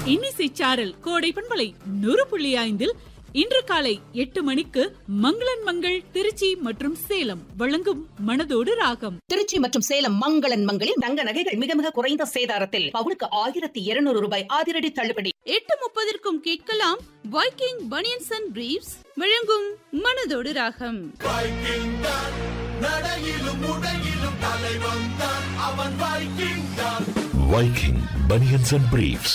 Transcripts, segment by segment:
இன்னிசை சாரல் கோடை பண்பலை நூறு புள்ளி ஐந்தில் இன்று காலை எட்டு மணிக்கு மங்களன் மங்கள் திருச்சி மற்றும் சேலம் வழங்கும் மனதோடு ராகம் திருச்சி மற்றும் சேலம் மங்களன் மங்களில் தங்க நகைகள் மிக மிக குறைந்த சேதாரத்தில் பவுனுக்கு ஆயிரத்தி இருநூறு ரூபாய் அதிரடி தள்ளுபடி எட்டு முப்பதற்கும் கேட்கலாம் வைக்கிங் பனியன்ஸ் அண்ட் பிரீவ்ஸ் வழங்கும் மனதோடு ராகம் வைக்கிங் தான் நடையிலும் உடையிலும் தலைவன் தான் அவன் வைக்கிங் தான் Viking Bunions and Briefs.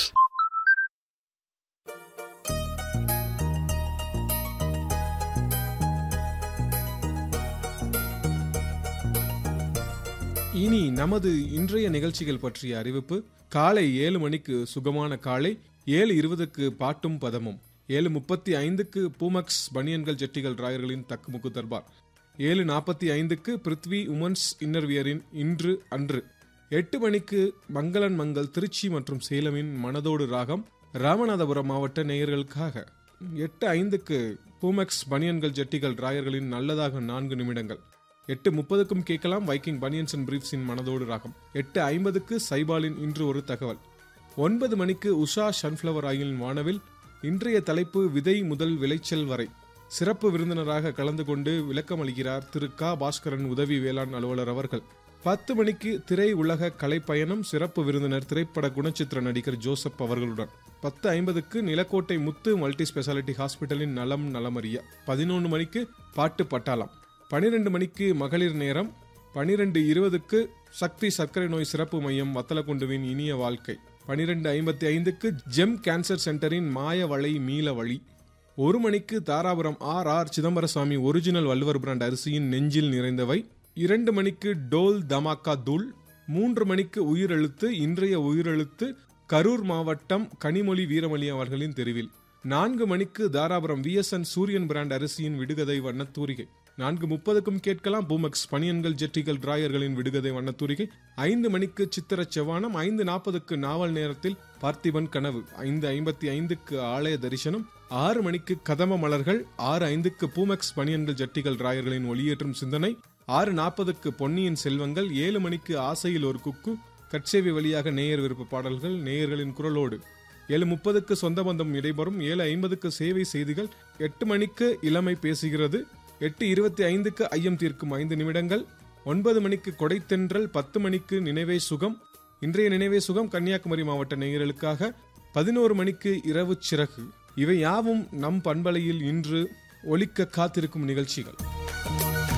இனி நமது இன்றைய நிகழ்ச்சிகள் பற்றிய அறிவிப்பு காலை ஏழு மணிக்கு சுகமான காலை ஏழு இருபதுக்கு பாட்டும் பதமும் ஏழு முப்பத்தி ஐந்துக்கு பூமக்ஸ் பனியன்கள் ஜெட்டிகள் ராயர்களின் தக்குமுக்கு தர்பார் ஏழு நாற்பத்தி ஐந்துக்கு பிருத்வி உமன்ஸ் இன்னர்வியரின் இன்று அன்று எட்டு மணிக்கு மங்களன் மங்கள் திருச்சி மற்றும் சேலமின் மனதோடு ராகம் ராமநாதபுரம் மாவட்ட நேயர்களுக்காக எட்டு ஐந்துக்கு பூமெக்ஸ் பனியன்கள் ஜெட்டிகள் ராயர்களின் நல்லதாக நான்கு நிமிடங்கள் எட்டு முப்பதுக்கும் கேட்கலாம் வைக்கிங் பனியன்ஸ் அண்ட் பிரீஃப்ஸின் மனதோடு ராகம் எட்டு ஐம்பதுக்கு சைபாலின் இன்று ஒரு தகவல் ஒன்பது மணிக்கு உஷா சன்ஃப்ளவர் ஆயிலின் வானவில் இன்றைய தலைப்பு விதை முதல் விளைச்சல் வரை சிறப்பு விருந்தினராக கலந்து கொண்டு விளக்கம் அளிக்கிறார் திரு க பாஸ்கரன் உதவி வேளாண் அலுவலர் அவர்கள் பத்து மணிக்கு திரை உலக கலைப்பயணம் சிறப்பு விருந்தினர் திரைப்பட குணச்சித்திர நடிகர் ஜோசப் அவர்களுடன் பத்து ஐம்பதுக்கு நிலக்கோட்டை முத்து மல்டி ஸ்பெஷாலிட்டி ஹாஸ்பிட்டலின் நலம் நலமறிய பதினொன்று மணிக்கு பாட்டு பட்டாளம் பனிரெண்டு மணிக்கு மகளிர் நேரம் பனிரெண்டு இருபதுக்கு சக்தி சர்க்கரை நோய் சிறப்பு மையம் வத்தலக்குண்டுவின் இனிய வாழ்க்கை பனிரெண்டு ஐம்பத்தி ஐந்துக்கு ஜெம் கேன்சர் சென்டரின் மாய வளை மீள வழி ஒரு மணிக்கு Dharapuram R R Chidambarasamy original Valluvar brand அரிசியின் நெஞ்சில் நிறைந்தவை இரண்டு மணிக்கு டோல் தமாக்கா தூள் மூன்று மணிக்கு உயிரெழுத்து இன்றைய உயிரெழுத்து கரூர் மாவட்டம் கனிமொழி வீரமணி அவர்களின் தெருவில் நான்கு மணிக்கு தாராபுரம் விஎஸ்என் சூரியன் பிராண்ட் அரிசியின் விடுகதை வண்ணத்தூரிகை நான்கு முப்பதுக்கும் கேட்கலாம் பூமக்ஸ் பனியன்கள் ஜெட்டிகள் டிராயர்களின் விடுகதை வண்ணத்தூரிகை ஐந்து மணிக்கு சித்திர செவ்வானம் ஐந்து நாற்பதுக்கு நாவல் நேரத்தில் பார்த்திபன் கனவு ஐந்து ஐம்பத்தி ஐந்துக்கு ஆலய தரிசனம் ஆறு மணிக்கு கதம மலர்கள் ஆறு ஐந்துக்கு பூமெக்ஸ் பனியன்கள் ஜட்டிகள் டிராயர்களின் ஒளியேற்றும் சிந்தனை ஆறு நாற்பதுக்கு பொன்னியின் செல்வங்கள் ஏழு மணிக்கு ஆசையில் ஒரு குக்கு கட்சேவி வழியாக நேயர் விருப்ப பாடல்கள் நேயர்களின் குரலோடு ஏழு முப்பதுக்கு சொந்த பந்தம் இடைபெறும் ஏழு ஐம்பதுக்கு சேவை செய்திகள் எட்டு மணிக்கு இளமை பேசுகிறது எட்டு இருபத்தி ஐந்துக்கு ஐயம் தீர்க்கும் ஐந்து நிமிடங்கள் ஒன்பது மணிக்கு கொடைத்தென்றல் பத்து மணிக்கு நினைவே சுகம் இன்றைய நினைவே சுகம் கன்னியாகுமரி மாவட்ட நேயர்களுக்காக பதினோரு மணிக்கு இரவு சிறகு இவை யாவும் நம் பண்பலையில் இன்று ஒலிக்க காத்திருக்கும் நிகழ்ச்சிகள்